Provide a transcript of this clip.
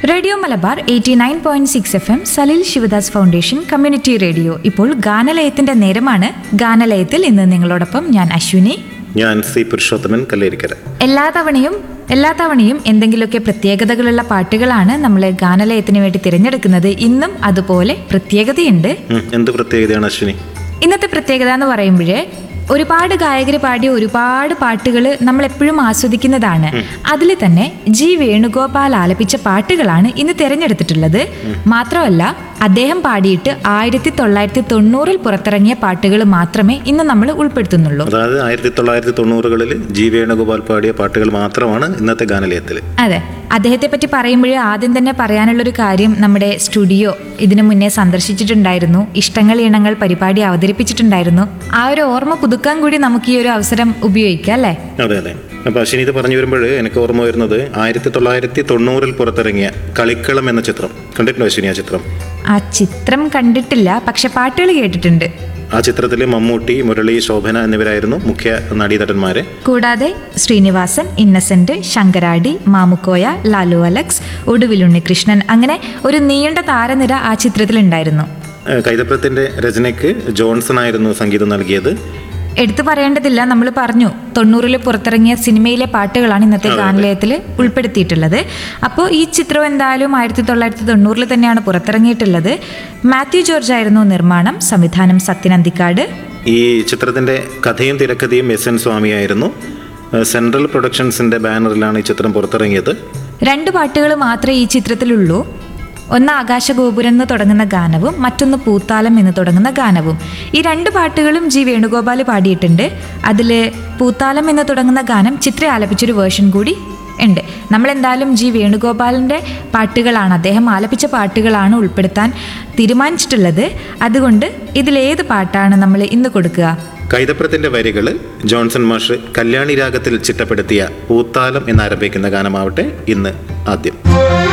radio Malabar eighty nine point six F M Salil Sivadas foundation community radio ഇപ്പോൾ ഗാനലയത്തിന്റെ നേരമാണ് ഗാനലയത്തിൽ ഇന്ന് നിങ്ങളോടൊപ്പം ഞാൻ അശ്വിനി ഞാൻ സി പുരുഷോത്തമൻ കല്ലേരിക്കര എല്ലാ തവണയും എല്ലാ തവണയും എന്തെങ്കിലുമൊക്കെ പ്രത്യേകതകളുള്ള പാട്ടുകളാണ് നമ്മൾ ഗാനലയത്തിന് വേണ്ടി തിരഞ്ഞെടുക്കുന്നത് ഇന്നും അതുപോലെ പ്രത്യേകതയുണ്ട് ഉം, എന്ത് പ്രത്യേകതയാണ് അശ്വിനി ഇന്നത്തെ പ്രത്യേകത എന്ന് പറയുമ്പോഴേ ഒരുപാട് ഗായകർ പാടിയ ഒരുപാട് പാട്ടുകൾ നമ്മൾ എപ്പോഴും ആസ്വദിക്കുന്നതാണ് അതിൽ തന്നെ ജി വേണുഗോപാൽ ആലപിച്ച പാട്ടുകളാണ് ഇന്ന് തിരഞ്ഞെടുത്തിട്ടുള്ളത് മാത്രമല്ല അദ്ദേഹം പാടിയിട്ട് ആയിരത്തി തൊള്ളായിരത്തി തൊണ്ണൂറിൽ പുറത്തിറങ്ങിയ പാട്ടുകൾ മാത്രമേ ഇന്ന് നമ്മൾ ഉൾപ്പെടുത്തുന്നുള്ളൂ അതായത് ആയിരത്തി തൊള്ളായിരത്തി തൊണ്ണൂറുകളിൽ ജി വേണുഗോപാൽ പാടിയ പാട്ടുകൾ മാത്രമാണ് ഇന്നത്തെ ഗാനലയത്തിൽ അതെ അദ്ദേഹത്തെ പറ്റി പറയുമ്പോൾ ആദ്യം തന്നെ പറയാനുള്ളൊരു കാര്യം നമ്മുടെ സ്റ്റുഡിയോ ഇതിനു മുന്നേ സന്ദർശിച്ചിട്ടുണ്ടായിരുന്നു ഇഷ്ടങ്ങൾ ഇണങ്ങൾ പരിപാടി അവതരിപ്പിച്ചിട്ടുണ്ടായിരുന്നു ആ ഒരു ഓർമ്മ പുതുക്കാൻ കൂടി നമുക്ക് ഈ ഒരു അവസരം ഉപയോഗിക്കാം അല്ലേ അതെ അതെ അപ്പൊ അശ്വിനി ഇത് പറഞ്ഞു വരുമ്പോൾ എനിക്ക് ഓർമ്മ വരുന്നത് ആയിരത്തി തൊള്ളായിരത്തി തൊണ്ണൂറിൽ പുറത്തിറങ്ങിയ കളിക്കളം എന്ന ചിത്രം കണ്ടിട്ടുണ്ടോ അശ്വിനി ആ ചിത്രം ആ ചിത്രം കണ്ടിട്ടില്ല പക്ഷെ പാട്ടുകൾ കേട്ടിട്ടുണ്ട് ആ ചിത്രത്തിൽ മമ്മൂട്ടി മുരളി ശോഭന എന്നിവരായിരുന്നു മുഖ്യ നടീനടന്മാരെ കൂടാതെ ശ്രീനിവാസൻ ഇന്നസെന്റ് ശങ്കരാടി മാമുക്കോയ ലാലു അലക്സ് ഒടുവിൽ ഉണ്ണികൃഷ്ണൻ അങ്ങനെ ഒരു നീണ്ട താരനിര ആ ചിത്രത്തിലുണ്ടായിരുന്നു ഏഹ് കൈതപ്രത്തിന്റെ രചനയ്ക്ക് ജോൺസൺ ആയിരുന്നു സംഗീതം നൽകിയത് എടുത്തു പറയേണ്ടതില്ല നമ്മൾ പറഞ്ഞു തൊണ്ണൂറിൽ പുറത്തിറങ്ങിയ സിനിമയിലെ പാട്ടുകളാണ് ഇന്നത്തെ ഗാനലയത്തിൽ ഉൾപ്പെടുത്തിയിട്ടുള്ളത് അപ്പോൾ ഈ ചിത്രം എന്തായാലും ആയിരത്തി തൊള്ളായിരത്തി തൊണ്ണൂറിൽ തന്നെയാണ് പുറത്തിറങ്ങിയിട്ടുള്ളത് മാത്യു ജോർജ് ആയിരുന്നു നിർമ്മാണം സംവിധാനം സത്യൻ അന്തിക്കാട് ഈ ചിത്രത്തിന്റെ കഥയും തിരക്കഥയും എസ് എൻ സ്വാമിയായിരുന്നു ഏഹ് സെൻട്രൽ പ്രൊഡക്ഷൻസിന്റെ ബാനറിലാണ് ഈ ചിത്രം പുറത്തിറങ്ങിയത് രണ്ട് പാട്ടുകൾ മാത്രമേ ഈ ചിത്രത്തിലുള്ളൂ ഒന്ന് ആകാശഗോപുരം എന്ന് തുടങ്ങുന്ന ഗാനവും മറ്റൊന്ന് പൂത്താലം എന്ന് തുടങ്ങുന്ന ഗാനവും ഈ രണ്ട് പാട്ടുകളും ജി വേണുഗോപാൽ പാടിയിട്ടുണ്ട് അതിൽ പൂത്താലം എന്ന് തുടങ്ങുന്ന ഗാനം ചിത്ര ആലപിച്ചൊരു വേർഷൻ കൂടി ഉണ്ട് നമ്മൾ എന്തായാലും ജി വേണുഗോപാലിൻ്റെ പാട്ടുകളാണ് അദ്ദേഹം ആലപിച്ച പാട്ടുകളാണ് ഉൾപ്പെടുത്താൻ തീരുമാനിച്ചിട്ടുള്ളത് അതുകൊണ്ട് ഇതിലേത് പാട്ടാണ് നമ്മൾ ഇന്ന് കൊടുക്കുക കൈതപ്രത്തിന്റെ വരികൾ ജോൺസൺ മാഷ് കല്യാണി രാഗത്തിൽ ചിട്ടപ്പെടുത്തിയ പൂത്താലം എന്നാരംഭിക്കുന്ന ഗാനമാവട്ടെ ഇന്ന് ആദ്യം